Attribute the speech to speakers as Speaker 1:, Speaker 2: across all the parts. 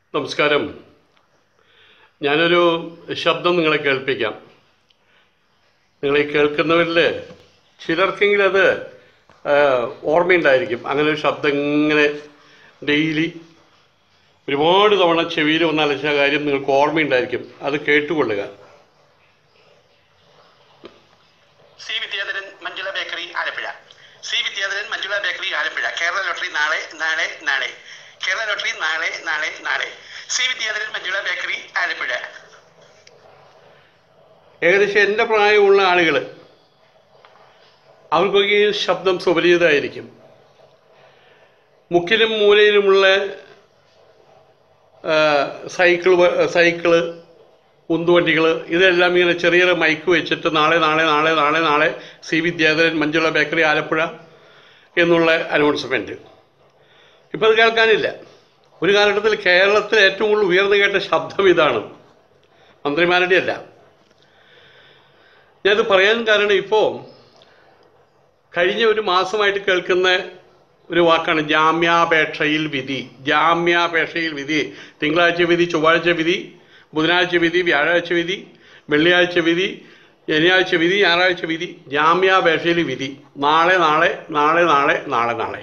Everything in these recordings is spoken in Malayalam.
Speaker 1: നമസ്കാരം ഞാനൊരു ശബ്ദം നിങ്ങളെ കേൾപ്പിക്കാം നിങ്ങളീ കേൾക്കുന്നവരിൽ ചിലർക്കെങ്കിലും അത് ആ, ഓർമ്മയുണ്ടായിരിക്കും അങ്ങനെ ഒരു ശബ്ദം ഇങ്ങനെ ഡെയിലി ഒരുപാട് തവണ ചെവിയിൽ വന്ന് അലച്ച കാര്യം നിങ്ങൾക്ക് ഓർമ്മയുണ്ടായിരിക്കും അത് കേട്ടുകൊള്ളുക
Speaker 2: C Vidyadharan Manjula bakery Alappuzha C Vidyadharan Manjula bakery Alappuzha Kerala lottery നാളെ നാളെ നാളെ കേരള ലോട്ടറി നാളെ നാളെ നാളെ സി വിദ്യാധരൻ മഞ്ജുള ബേക്കറി ആലപ്പുഴ
Speaker 1: ഏകദേശം എൻ്റെ പ്രായമുള്ള ആളുകൾ അവർക്കൊക്കെ ഈ ശബ്ദം സുപരിചിതമായിരിക്കും മുക്കിലും മൂലയിലുമുള്ള ആ, സൈക്കിൾ വ- സൈക്കിള് ഉന്തുവണ്ടികൾ ഇതെല്ലാം ഇങ്ങനെ ചെറിയ ചെറിയ മൈക്ക് വെച്ചിട്ട് നാളെ നാളെ നാളെ നാളെ നാളെ സി വിദ്യാധരൻ മഞ്ജുള ബേക്കറി ആലപ്പുഴ എന്നുള്ള അനൗൺസ്മെൻറ്റ് ഇപ്പോൾ അത് കേൾക്കാനില്ല ഒരു കാലഘട്ടത്തിൽ കേരളത്തിൽ ഏറ്റവും കൂടുതൽ ഉയർന്നു കേട്ട ശബ്ദം ഇതാണ് മന്ത്രിമാരുടെ അല്ല ഞാനത് പറയാൻ കാരണം ഇപ്പോൾ കഴിഞ്ഞ ഒരു മാസമായിട്ട് കേൾക്കുന്ന ഒരു വാക്കാണ് ജാമ്യാപേക്ഷയിൽ വിധി ജാമ്യാപേക്ഷയിൽ വിധി തിങ്കളാഴ്ച വിധി ചൊവ്വാഴ്ച വിധി ബുധനാഴ്ച വിധി വ്യാഴാഴ്ച വിധി വെള്ളിയാഴ്ച വിധി ശനിയാഴ്ച വിധി ഞായറാഴ്ച വിധി ജാമ്യാപേക്ഷയിൽ വിധി നാളെ നാളെ നാളെ നാളെ നാളെ നാളെ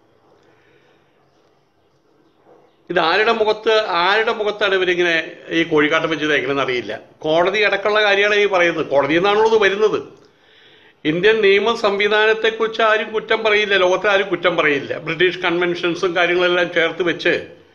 Speaker 1: ഇത് ആരുടെ മുഖത്ത് ആരുടെ മുഖത്താണ് ഇവരിങ്ങനെ ഈ കോഴിക്കാട്ടം വെച്ച് തേക്കണമെന്ന് അറിയില്ല കോടതി അടക്കമുള്ള കാര്യമാണ് ഈ പറയുന്നത് കോടതിയിൽ നിന്നാണല്ലോ ഇത് വരുന്നത് ഇന്ത്യൻ നിയമ സംവിധാനത്തെക്കുറിച്ച് ആരും കുറ്റം പറയില്ല ലോകത്തെ ആരും കുറ്റം പറയില്ല ബ്രിട്ടീഷ് കൺവെൻഷൻസും കാര്യങ്ങളെല്ലാം ചേർത്ത് വെച്ച്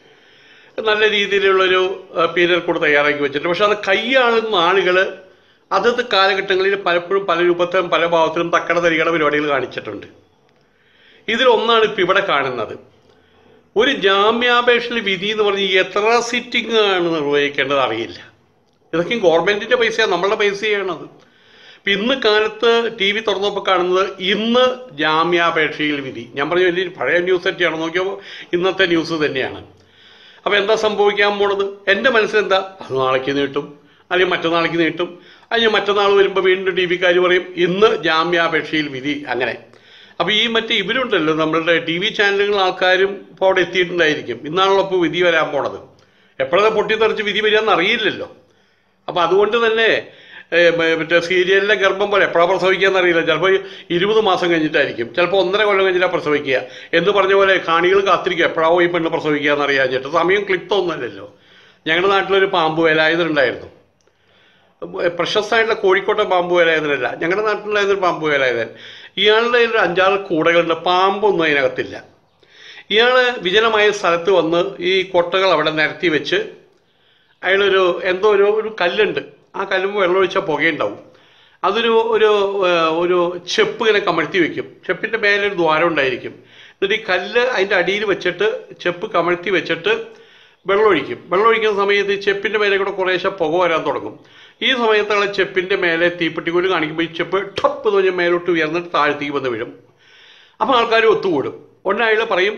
Speaker 1: നല്ല രീതിയിലുള്ളൊരു പീരിയഡ് കൂടെ തയ്യാറാക്കി വെച്ചിട്ടുണ്ട് പക്ഷെ അത് കൈയാളുന്ന ആളുകൾ അതത് കാലഘട്ടങ്ങളിൽ പലപ്പോഴും പല രൂപത്തിലും പല ഭാവത്തിലും തക്കട തരികട പരിപാടികൾ കാണിച്ചിട്ടുണ്ട് ഇതിലൊന്നാണ് ഇപ്പം ഇവിടെ കാണുന്നത് ഒരു ജാമ്യാപേക്ഷയിൽ വിധി എന്ന് പറഞ്ഞ് എത്ര സിറ്റിംഗ് ആണ് നിർവഹിക്കേണ്ടത് അറിയില്ല ഇതൊക്കെ ഗവൺമെന്റിന്റെ പൈസയാണ് നമ്മളുടെ പൈസയാണത് ഇപ്പം ഇന്ന് കാലത്ത് ടി വി തുറന്നപ്പോൾ കാണുന്നത് ഇന്ന് ജാമ്യാപേക്ഷയിൽ വിധി ഞാൻ പറഞ്ഞു വലിയ പഴയ ന്യൂസ് തന്നെയാണ് നോക്കിയപ്പോൾ ഇന്നത്തെ ന്യൂസ് തന്നെയാണ് അപ്പോൾ എന്താ സംഭവിക്കാൻ പോണത് എൻ്റെ മനസ്സിലെന്താ അത് നാളേക്ക് നീട്ടും അല്ലെങ്കിൽ മറ്റന്നാളേക്ക് നീട്ടും അല്ലെങ്കിൽ മറ്റന്നാൾ വരുമ്പോൾ വീണ്ടും ടി വിക്കാർ പറയും ഇന്ന് ജാമ്യാപേക്ഷയിൽ വിധി അങ്ങനെ അപ്പോൾ ഈ മറ്റേ ഇവരുണ്ടല്ലോ നമ്മളുടെ ടി വി ചാനലുകൾ ആൾക്കാരും ഇപ്പോൾ അവിടെ എത്തിയിട്ടുണ്ടായിരിക്കും ഇന്നാണല്ലോ ഇപ്പോൾ വിധി വരാൻ പോണത് എപ്പോഴാണ് പൊട്ടിത്തെറിച്ച് വിധി വരികയെന്ന് അറിയില്ലല്ലോ അപ്പോൾ അതുകൊണ്ട് തന്നെ ഏ, മ- മറ്റേ സീരിയലിലെ ഗർഭം പോലെ എപ്പോഴാണ് പ്രസവിക്കുക അറിയില്ല ചിലപ്പോൾ ഇരുപത് മാസം കഴിഞ്ഞിട്ടായിരിക്കും ചിലപ്പോൾ ഒന്നര കൊല്ലം കഴിഞ്ഞിട്ടാണ് പ്രസവിക്കുക എന്ന് പറഞ്ഞ പോലെ കാണികൾ കാത്തിരിക്കുക എപ്പോഴാവോ ഈ പെണ്ണ് പ്രസവിക്കുക എന്ന് അറിയാഞ്ഞിട്ട് സമയം ക്ലിപ്തൊന്നുമല്ലല്ലോ ഞങ്ങളുടെ നാട്ടിലൊരു പാമ്പ് വേലായുധനുണ്ടായിരുന്നു പ്രശസ്തമായിട്ടുള്ള കോഴിക്കോട്ടെ പാമ്പ് വേലായുധനല്ല ഞങ്ങളുടെ നാട്ടിലുണ്ടായിരുന്നൊരു പാമ്പ് വേലായുധൻ ഇയാളുടെ കയ്യിൽ ഒരു അഞ്ചാറ് കൂടകളുണ്ട് പാമ്പൊന്നും അതിനകത്തില്ല ഇയാൾ വിജനമായ സ്ഥലത്ത് വന്ന് ഈ കൊട്ടകൾ അവിടെ നിരത്തി വെച്ച് അയാളൊരു എന്തോ ഒരു ഒരു കല്ലുണ്ട് ആ കല്ലുമ്പോൾ വെള്ളമൊഴിച്ചാൽ പുകയുണ്ടാവും അതൊരു ഒരു ഏഹ്, ഒരു ചെപ്പ് ഇങ്ങനെ കമഴ്ത്തി വെക്കും ചെപ്പിൻ്റെ മേലെ ഒരു ദ്വാരം ഉണ്ടായിരിക്കും എന്നിട്ട് ഈ കല്ല് അതിൻ്റെ അടിയിൽ വെച്ചിട്ട് ചെപ്പ് കമഴ്ത്തി വെച്ചിട്ട് വെള്ളമൊഴിക്കും വെള്ളമൊഴിക്കുന്ന സമയത്ത് ഈ ചെപ്പിൻ്റെ മേലെ കൂടെ കുറേശ്ശെ പുക വരാൻ തുടങ്ങും ഈ സമയത്തുള്ള ചെപ്പിൻ്റെ മേലെ തീപ്പെട്ടിക്കോല് കാണിക്കുമ്പോൾ ഈ ചെപ്പ് ടപ്പ് എന്ന് പറഞ്ഞാൽ മേലോട്ട് ഉയർന്നിട്ട് താഴ്ത്തേക്ക് വന്ന് വീഴും അപ്പോൾ ആൾക്കാർ ഒത്തുകൂടും ഉടനെ അയാൾ പറയും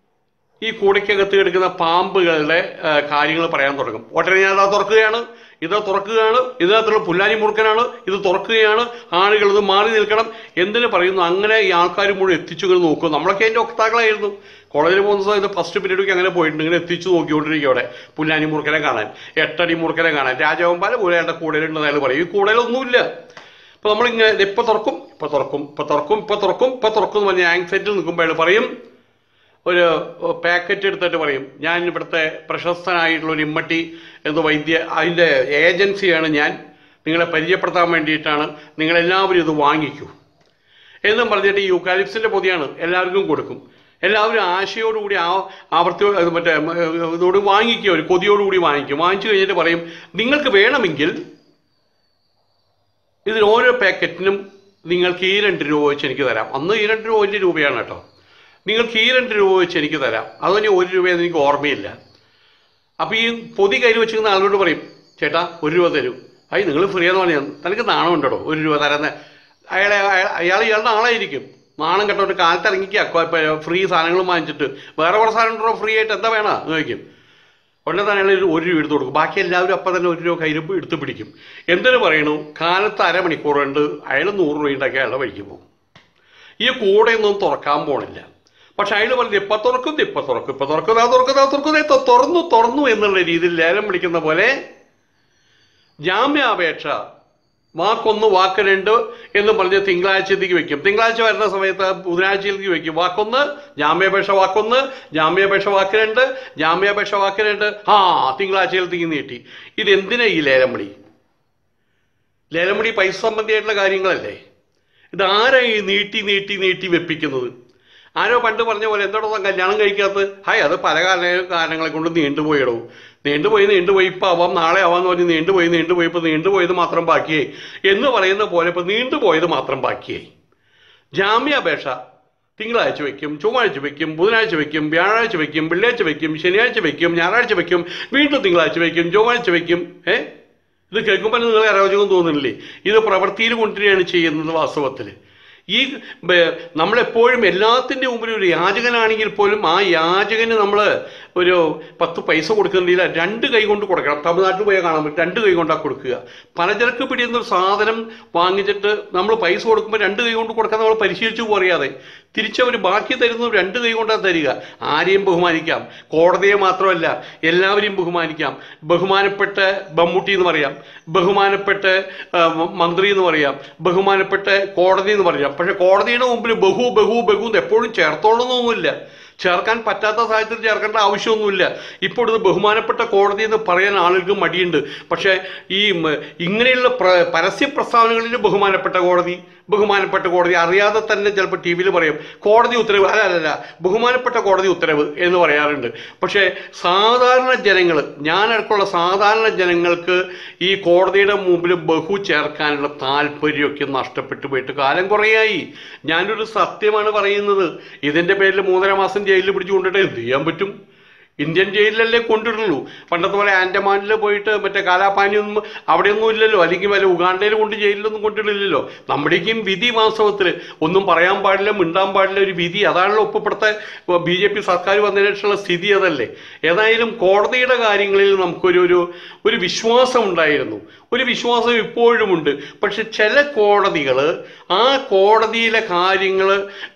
Speaker 1: ഈ കൂടയ്ക്കകത്ത് കിടക്കുന്ന പാമ്പുകളുടെ കാര്യങ്ങൾ പറയാൻ തുടങ്ങും ഉടനെ ഞാൻ അത് തുറക്കുകയാണ് ഇത് തുറക്കുകയാണ് ഇതിനകത്തുള്ള പുല്ലാനി മുറുക്കനാണ് ഇത് തുറക്കുകയാണ് ആളുകൾ ഇത് മാറി നിൽക്കണം എന്തിനു പറയുന്നു അങ്ങനെ ഈ ആൾക്കാർ മുഴുവൻ എത്തിച്ചു ഇങ്ങനെ നോക്കും നമ്മളൊക്കെ അതിൻ്റെ ഒക്താക്കളായിരുന്നു കോളേജിൽ പോകുന്ന സമയത്ത് ഫസ്റ്റ് പീരീഡൊക്കെ അങ്ങനെ പോയിട്ടുണ്ട് ഇങ്ങനെ എത്തിച്ചു നോക്കിക്കൊണ്ടിരിക്കും അവിടെ പുല്ലാനി മുറുക്കനെ കാണാൻ എട്ടടി മുറുക്കനെ കാണാൻ രാജവമ്പാല പോലെയാണ്ട് കൂടുതലുണ്ടെന്ന് അയാൾ പറയും ഈ കൂടുതലൊന്നുമില്ല ഇപ്പൊ നമ്മളിങ്ങനെ ഇത് ഇപ്പൊ തുറക്കും ഇപ്പൊ തുറക്കും ഇപ്പൊ തുറക്കും ഇപ്പൊ തുറക്കും ഇപ്പൊ തുറക്കും എന്ന് പറഞ്ഞ് ആങ്സൈറ്റിൽ നിൽക്കുമ്പോൾ അയാൾ പറയും ഒരു പാക്കറ്റ് എടുത്തിട്ട് പറയും ഞാൻ ഇവിടുത്തെ പ്രശസ്തനായിട്ടുള്ള ഒരു ഇമ്മട്ടി എന്ന വൈദ്യ അതിൻ്റെ ഏജൻസിയാണ് ഞാൻ നിങ്ങളെ പരിചയപ്പെടുത്താൻ വേണ്ടിയിട്ടാണ് നിങ്ങളെല്ലാവരും ഇത് വാങ്ങിക്കൂ എന്നും പറഞ്ഞിട്ട് ഈ യൂക്കാലിപ്സിൻ്റെ പൊതിയാണ് എല്ലാവർക്കും കൊടുക്കും എല്ലാവരും ആശയോടുകൂടി ആ ആവർത്തി അത് മറ്റേ ഉം, ഇതോട് വാങ്ങിക്കുക ഒരു കൊതിയോടുകൂടി വാങ്ങിക്കും വാങ്ങിച്ചു കഴിഞ്ഞിട്ട് പറയും നിങ്ങൾക്ക് വേണമെങ്കിൽ ഇതിന് ഓരോ പാക്കറ്റിനും നിങ്ങൾക്ക് ഈ രണ്ട് രൂപ വെച്ച് എനിക്ക് തരാം അന്ന് ഈ രണ്ട് രൂപ വലിയ രൂപയാണ് കേട്ടോ നിങ്ങൾക്ക് ഈ രണ്ട് രൂപ വെച്ച് എനിക്ക് തരാം അതുതന്നെ ഒരു രൂപയെന്ന് എനിക്ക് ഓർമ്മയില്ല അപ്പോൾ ഈ പൊതി കയ്യിൽ വെച്ചിരുന്ന ആളോട് പറയും ചേട്ടാ ഒരു രൂപ തരൂ അയ്യ നിങ്ങൾ ഫ്രീ എന്ന് പറഞ്ഞാൽ തനിക്ക് നാണം ഉണ്ടോ ഒരു രൂപ തരാന്ന് അയാളെ അയാൾ- അയാൾ ഇയാളുടെ ആളായിരിക്കും നാണം കെട്ട ഒരു കാലത്ത് ഇറങ്ങിക്കുക ഫ്രീ സാധനങ്ങൾ വാങ്ങിച്ചിട്ട് വേറെ കുറേ സാധനം ഉണ്ടോ ഫ്രീ ആയിട്ട് എന്താ വേണം എന്ന് ചോദിക്കും ഉടനെ തന്നെ അയാൾ ഒരു ഒരു രൂപ എടുത്ത് കൊടുക്കും ബാക്കി എല്ലാവരും അപ്പം തന്നെ ഒരു രൂപ കയ്യിൽ എടുത്ത് പിടിക്കും എന്തിനു പറയണു കാലത്ത് അരമണിക്കൂർ കൊണ്ട് അയാൾ നൂറ് രൂപ ഉണ്ടാക്കി അയാളുടെ വഴിക്ക് പോകും ഈ കൂടെയൊന്നും തുറക്കാൻ പോണില്ല പക്ഷെ അയാൾ പറഞ്ഞു ഇപ്പൊ തുറക്കും ഇപ്പൊ തുറക്കും ഇപ്പൊ തുറക്കും ആ തുറക്കും ആ തുറക്കും ദേ തൊ- തുറന്നു തുറന്നു എന്നുള്ള രീതിയിൽ ലേലം വിളിക്കുന്ന പോലെ ജാമ്യാപേക്ഷ വാക്കൊന്ന് വാക്ക് രണ്ട് എന്ന് പറഞ്ഞ് തിങ്കളാഴ്ചത്തേക്ക് വെക്കും തിങ്കളാഴ്ച വരുന്ന സമയത്ത് ബുധനാഴ്ചയിലേക്ക് വെക്കും വാക്കൊന്ന് ജാമ്യാപേക്ഷ വാക്കൊന്ന് ജാമ്യാപേക്ഷ വാക്ക് രണ്ട് ജാമ്യാപേക്ഷ വാക്ക് രണ്ട് ആ തിങ്കളാഴ്ചയിലത്തേക്ക് നീട്ടി ഇത് എന്തിനാ ഈ ലേലം വിളി ലേലം വിളി പൈസ സംബന്ധിയായിട്ടുള്ള കാര്യങ്ങളല്ലേ ഇത് ആരാ ഈ നീട്ടി നീട്ടി നീട്ടി വെപ്പിക്കുന്നത് ആരോ പണ്ട് പറഞ്ഞ പോലെ എന്തോടോ കല്യാണം കഴിക്കാത്തത് ഹായ് അത് പല കാരണ കാരണങ്ങളെ കൊണ്ട് നീണ്ടുപോയിടവും നീണ്ടുപോയി നീണ്ടുപോയി ഇപ്പം ആവാം നാളെ ആവാന്ന് പറഞ്ഞ് നീണ്ടുപോയി നീണ്ടുപോയി ഇപ്പം നീണ്ടുപോയത് മാത്രം ബാക്കിയായി എന്ന് പറയുന്ന പോലെ ഇപ്പം നീണ്ടുപോയത് മാത്രം ബാക്കിയായി ജാമ്യാപേക്ഷ തിങ്കളാഴ്ച വെക്കും ചൊവ്വാഴ്ച വെക്കും ബുധനാഴ്ച വെക്കും വ്യാഴാഴ്ച വെക്കും വെള്ളിയാഴ്ച വെക്കും ശനിയാഴ്ച വെക്കും ഞായറാഴ്ച വെക്കും വീണ്ടും തിങ്കളാഴ്ച വെക്കും ചൊവ്വാഴ്ച വെക്കും ഏ ഇത് കേൾക്കുമ്പോൾ നിങ്ങൾ അരോചകം തോന്നുന്നില്ലേ ഇത് പ്രവൃത്തിയിൽ കൊണ്ടുവരികയാണ് ചെയ്യുന്നത് വാസ്തവത്തിൽ ഈ ബ- നമ്മളെപ്പോഴും എല്ലാത്തിൻ്റെ മുമ്പിൽ ഒരു യാചകനാണെങ്കിൽ പോലും ആ യാചകന് നമ്മൾ ഒരു പത്ത് പൈസ കൊടുക്കുന്നില്ല രണ്ട് കൈ കൊണ്ട് കൊടുക്കണം തമിഴ്നാട്ടിൽ പോയാൽ കാണാൻ പറ്റും രണ്ട് കൈ കൊണ്ടാണ് കൊടുക്കുക പലചരക്ക് പിടിയുന്ന ഒരു സാധനം വാങ്ങിച്ചിട്ട് നമ്മൾ പൈസ കൊടുക്കുമ്പോൾ രണ്ട് കൈ കൊണ്ട് കൊടുക്കാൻ നമ്മൾ പരിശീലിച്ചു പോറിയാതെ തിരിച്ചവർ ബാക്കി തരുന്നത് രണ്ട് കൈ കൊണ്ടാണ് തരിക ആരെയും ബഹുമാനിക്കാം കോടതിയെ മാത്രമല്ല എല്ലാവരെയും ബഹുമാനിക്കാം ബഹുമാനപ്പെട്ട മമ്മൂട്ടി എന്ന് പറയാം ബഹുമാനപ്പെട്ട ആ, മന്ത്രി എന്ന് പറയാം ബഹുമാനപ്പെട്ട കോടതി എന്ന് പറയാം പക്ഷെ കോടതിയുടെ മുമ്പിൽ ബഹു ബഹു ബഹു എന്ന് എപ്പോഴും ചേർത്തോളണമെന്നൊന്നുമില്ല ചേർക്കാൻ പറ്റാത്ത സാഹചര്യത്തിൽ ചേർക്കേണ്ട ആവശ്യമൊന്നുമില്ല ഇപ്പോൾ ഇത് ബഹുമാനപ്പെട്ട കോടതി എന്ന് പറയാൻ ആളുകൾക്ക് മടിയുണ്ട് പക്ഷേ ഈ മ- ഇങ്ങനെയുള്ള പ്ര- പരസ്യ പ്രസ്താവനകളിൽ ബഹുമാനപ്പെട്ട കോടതി ബഹുമാനപ്പെട്ട കോടതി അറിയാതെ തന്നെ ചിലപ്പോൾ ടി വിയിൽ പറയും കോടതി ഉത്തരവ് അല്ല അല്ല അല്ല ബഹുമാനപ്പെട്ട കോടതി ഉത്തരവ് എന്ന് പറയാറുണ്ട് പക്ഷേ സാധാരണ ജനങ്ങൾ ഞാനടക്കമുള്ള സാധാരണ ജനങ്ങൾക്ക് ഈ കോടതിയുടെ മുമ്പിൽ ബഹു ചേർക്കാനുള്ള താല്പര്യമൊക്കെ നഷ്ടപ്പെട്ടു പോയിട്ട് കാലം കുറേയായി ഞാനൊരു സത്യമാണ് പറയുന്നത് ഇതിൻ്റെ പേരിൽ മൂന്നര മാസം ജയിലിൽ പിടിച്ചു കൊണ്ടിട്ട് എന്ത് ചെയ്യാൻ പറ്റും ഇന്ത്യൻ ജയിലിലല്ലേ കൊണ്ടിടുള്ളൂ പണ്ടത്തെ പോലെ ആൻഡമാനിൽ പോയിട്ട് മറ്റേ കാലാപാനിയൊന്നും അവിടെയൊന്നും ഇല്ലല്ലോ അല്ലെങ്കിൽ വല്ല ഉഗാണ്ടയിൽ കൊണ്ട് ജയിലിലൊന്നും കൊണ്ടിടില്ലല്ലോ നമ്മുടേക്കും വിധി വാസ്തവത്തിൽ ഒന്നും പറയാൻ പാടില്ല മിണ്ടാൻ പാടില്ല ഒരു വിധി അതാണല്ലോ ഒപ്പപ്പെടുത്ത ബി ജെ പി സർക്കാർ വന്നതിന് ശേഷമുള്ള സ്ഥിതി അതല്ലേ ഏതായാലും കോടതിയുടെ കാര്യങ്ങളിൽ നമുക്കൊരു ഒരു ഒരു വിശ്വാസം ഉണ്ടായിരുന്നു ഒരു വിശ്വാസം ഇപ്പോഴുമുണ്ട് പക്ഷെ ചില കോടതികൾ ആ കോടതിയിലെ കാര്യങ്ങൾ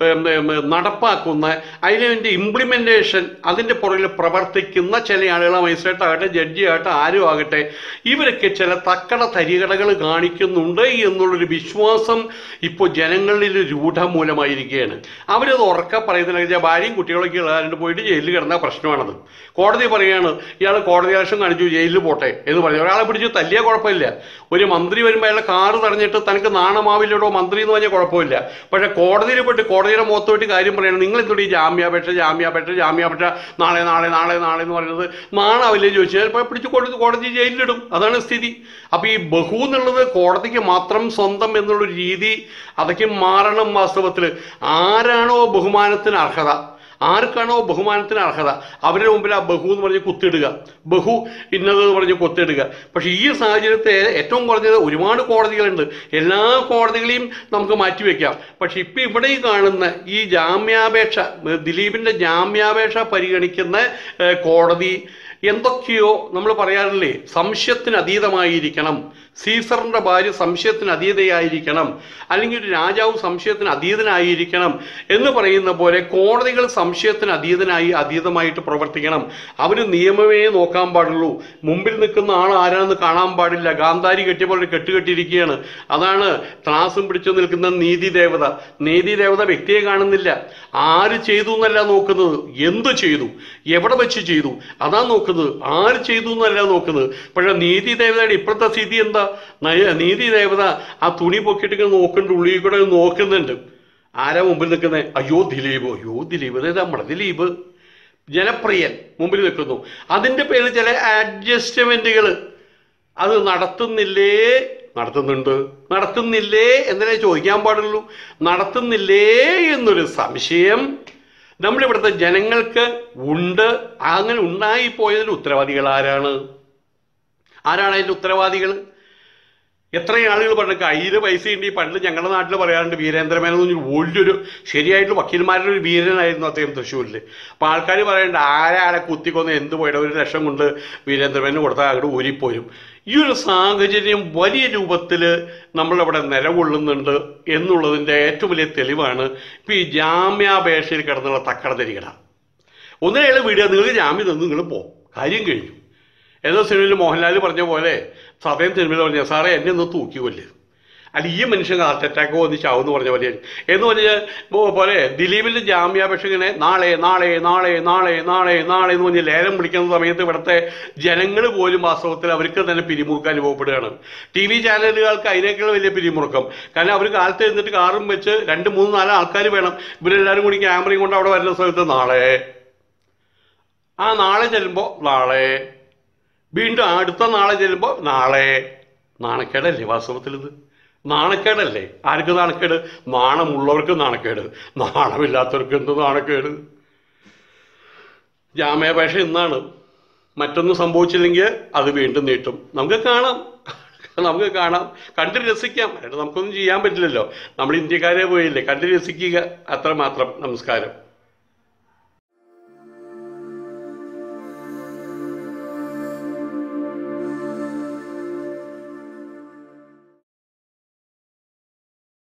Speaker 1: നടപ്പാക്കുന്ന അതിൻ്റെ ഇംപ്ലിമെൻറ്റേഷൻ അതിൻ്റെ പുറകിൽ പ്രവർത്തിക്കുന്ന ചില ആളുകൾ മജിസ്ട്രേറ്റ് ആകട്ടെ ജഡ്ജി ആകട്ടെ ആരും ആകട്ടെ ഇവരൊക്കെ ചില തക്കട തരികടകൾ കാണിക്കുന്നുണ്ട് എന്നുള്ളൊരു വിശ്വാസം ഇപ്പോൾ ജനങ്ങളിൽ രൂഢമൂലമായിരിക്കുകയാണ് അവരത് ഉറക്ക പറയുന്നില്ല വെച്ചാൽ ഭാര്യയും കുട്ടികളൊക്കെ ഉള്ളതായിട്ട് പോയിട്ട് ജയിലിൽ കിടന്ന പ്രശ്നമാണത് കോടതി പറയാണ് ഇയാൾ കോടതി ആവശ്യം കാണിച്ചു ജയിലിൽ പോട്ടെ എന്ന് പറഞ്ഞു ഒരാളെ പിടിച്ച് തല്ലിയ കുഴപ്പമില്ല ഒരു മന്ത്രി വരുമ്പോൾ അയാളെ കാറ് തടഞ്ഞിട്ട് തനിക്ക് നാണമാവില്ലടോ മന്ത്രി എന്ന് പറഞ്ഞാൽ കുഴപ്പമില്ല പക്ഷേ കോടതിയിൽ പോയിട്ട് കോടതിയുടെ മുഖത്ത് പോയിട്ട് കാര്യം പറയണം നിങ്ങൾ എന്തുകൊണ്ട് ഈ ജാമ്യാപേക്ഷ ജാമ്യാപേക്ഷ ജാമ്യാപേക്ഷ നാളെ നാളെ നാളെ നാളെ എന്ന് പറയുന്നത് നാണാവില്ലേ ചോദിച്ചാൽ ചിലപ്പോൾ പിടിച്ച് കൊടുത്ത് കോടതി ജയിലിലിടും അതാണ് സ്ഥിതി അപ്പോൾ ഈ ബഹു എന്നുള്ളത് കോടതിക്ക് മാത്രം സ്വന്തം എന്നുള്ളൊരു രീതി അതൊക്കെ മാറണം വാസ്തവത്തിൽ ആരാണോ ബഹുമാനത്തിന് അർഹത ആർക്കാണോ ബഹുമാനത്തിന് അർഹത അവരുടെ മുമ്പിൽ ആ ബഹു എന്ന് പറഞ്ഞ് കുത്തിടുക ബഹു ഇന്നത് എന്ന് പറഞ്ഞ് കുത്തിടുക പക്ഷേ ഈ സാഹചര്യത്തെ ഏറ്റവും കുറഞ്ഞത് ഒരുപാട് കോടതികളുണ്ട് എല്ലാ കോടതികളെയും നമുക്ക് മാറ്റിവെക്കാം പക്ഷെ ഇപ്പം ഇവിടെ ഈ കാണുന്ന ഈ ജാമ്യാപേക്ഷ ഏഹ് ദിലീപിൻ്റെ ജാമ്യാപേക്ഷ പരിഗണിക്കുന്ന ഏഹ് കോടതി എന്തൊക്കെയോ നമ്മൾ പറയാറില്ലേ സംശയത്തിന് അതീതമായിരിക്കണം സീസറിന്റെ ഭാര്യ സംശയത്തിന് അതീതയായിരിക്കണം അല്ലെങ്കിൽ ഒരു രാജാവ് സംശയത്തിന് അതീതനായിരിക്കണം എന്ന് പറയുന്ന പോലെ കോടതികൾ സംശയത്തിന് അതീതനായി അതീതമായിട്ട് പ്രവർത്തിക്കണം അവർ നിയമമേ നോക്കാൻ പാടുള്ളൂ മുമ്പിൽ നിൽക്കുന്ന ആൾ ആരാണെന്ന് കാണാൻ പാടില്ല ഗാന്ധാരി കെട്ടിയ പോലെ കെട്ടുകെട്ടിയിരിക്കുകയാണ് അതാണ് ത്രാസും പിടിച്ചു നിൽക്കുന്ന നീതി ദേവത നീതി ദേവത വ്യക്തിയെ കാണുന്നില്ല ആര് ചെയ്തു എന്നല്ല നോക്കുന്നത് എന്ത് ചെയ്തു എവിടെ വെച്ച് ചെയ്തു അതാ നോക്കുന്നത് ആര് ചെയ്തു എന്നല്ല നോക്കുന്നത് പക്ഷെ നീതി ദേവതയുടെ ഇപ്പോഴത്തെ സ്ഥിതി എന്താ നയ- നീതി ദേവത ആ തുണി പൊക്കിയിട്ട് ഇങ്ങനെ നോക്കുന്നുണ്ട് ഉള്ളിൽ കൂടെ നോക്കുന്നുണ്ട് ആരാ മുമ്പിൽ നിൽക്കുന്നത് അയ്യോ ദിലീപ് അയ്യോ ദിലീപ് അതായത് നമ്മുടെ ദിലീപ് ജനപ്രിയൻ മുമ്പിൽ നിൽക്കുന്നു അതിൻ്റെ പേരിൽ ചില അഡ്ജസ്റ്റ്മെൻറ്റുകൾ അത് നടത്തുന്നില്ലേ നടത്തുന്നുണ്ട് നടത്തുന്നില്ലേ എന്നല്ലേ ചോദിക്കാൻ പാടുള്ളൂ നടത്തുന്നില്ലേ എന്നൊരു സംശയം നമ്മളിവിടുത്തെ ജനങ്ങൾക്ക് ഉണ്ട് അങ്ങനെ ഉണ്ടായിപ്പോയതിന് ഉത്തരവാദികൾ ആരാണ് ആരാണ് അതിൻ്റെ ഉത്തരവാദികൾ എത്രയും ആളുകൾ പറഞ്ഞു കയ്യിൽ പൈസ ഉണ്ട് ഈ പണ്ട് ഞങ്ങളുടെ നാട്ടിൽ പറയാറുണ്ട് വീരേന്ദ്രമേനൻ എന്ന് പറഞ്ഞൊരു വലിയൊരു ശരിയായിട്ട് വക്കീൽമാരുടെ ഒരു വീരനായിരുന്നു അദ്ദേഹം തൃശ്ശൂരിൽ അപ്പോൾ ആൾക്കാർ പറയുന്നുണ്ട് ആരാളെ കുത്തിക്കൊന്ന് എന്ത് പോയിട്ട് ഒരു ലക്ഷം കൊണ്ട് വീരേന്ദ്രമേനന് കൊടുത്താൽ അങ്ങോട്ട് ഊരിപ്പോരും ഈ ഒരു സാഹചര്യം വലിയ രൂപത്തിൽ നമ്മളിവിടെ നിലകൊള്ളുന്നുണ്ട് എന്നുള്ളതിൻ്റെ ഏറ്റവും വലിയ തെളിവാണ് ഇപ്പോൾ ഈ ജാമ്യാപേക്ഷയിൽ കിടന്നുള്ള തക്കട തരികട ഒന്നിനേളെ വീഡിയോ നിങ്ങൾക്ക് ജാമ്യം തന്നു നിങ്ങൾ പോകും കാര്യം കഴിഞ്ഞു ഏതോ സിനിമയിൽ മോഹൻലാൽ പറഞ്ഞ പോലെ സതയം സിനിമയിൽ പറഞ്ഞ സാറേ എന്നെ ഒന്ന് തൂക്കി കൊല്ല് അല്ല ഈ മനുഷ്യൻ ഹാർട്ട് അറ്റാക്ക് വന്ന് ചാവെന്ന് പറഞ്ഞ പോലെ എന്ന് പറഞ്ഞ പോലെ ദിലീപിന്റെ ജാമ്യാപേക്ഷ ഇങ്ങനെ നാളെ നാളെ നാളെ നാളെ നാളെ നാളെ എന്ന് പറഞ്ഞ് ലേലം വിളിക്കുന്ന സമയത്ത് ഇവിടുത്തെ ജനങ്ങൾ പോലും വാസ്തവത്തിൽ അവർക്ക് തന്നെ പിരിമുറുക്കം അനുഭവപ്പെടുകയാണ് ടി വി ചാനലുകൾക്ക് അതിനേക്കാൾ വലിയ പിരിമുറുക്കം കാരണം അവർ കാലത്ത് എന്നിട്ട് കാറും വെച്ച് രണ്ട് മൂന്ന് നാല് ആൾക്കാർ വേണം ഇവരെല്ലാവരും കൂടി ക്യാമറയും കൊണ്ട് അവിടെ വരുന്ന സമയത്ത് നാളെ ആ നാളെ ചെല്ലുമ്പോൾ നാളെ വീണ്ടും അടുത്ത നാളെ ചെല്ലുമ്പോൾ നാളെ നാണക്കേടല്ലേ വാസ്തവത്തിൽ ഇത് നാണക്കേടല്ലേ ആർക്ക് നാണക്കേട് നാണമുള്ളവർക്ക് നാണക്കേട് നാണമില്ലാത്തവർക്ക് എന്ത് നാണക്കേട് ജാമ്യാപേക്ഷ ഇന്നാണ് മറ്റൊന്നും സംഭവിച്ചില്ലെങ്കിൽ അത് വീണ്ടും നീട്ടും നമുക്ക് കാണാം നമുക്ക് കാണാം കണ്ട് രസിക്കാം അല്ലാണ്ട് നമുക്കൊന്നും ചെയ്യാൻ പറ്റില്ലല്ലോ നമ്മൾ ഇന്ത്യക്കാരെ പോയില്ലേ കണ്ട് രസിക്കുക അത്രമാത്രം നമസ്കാരം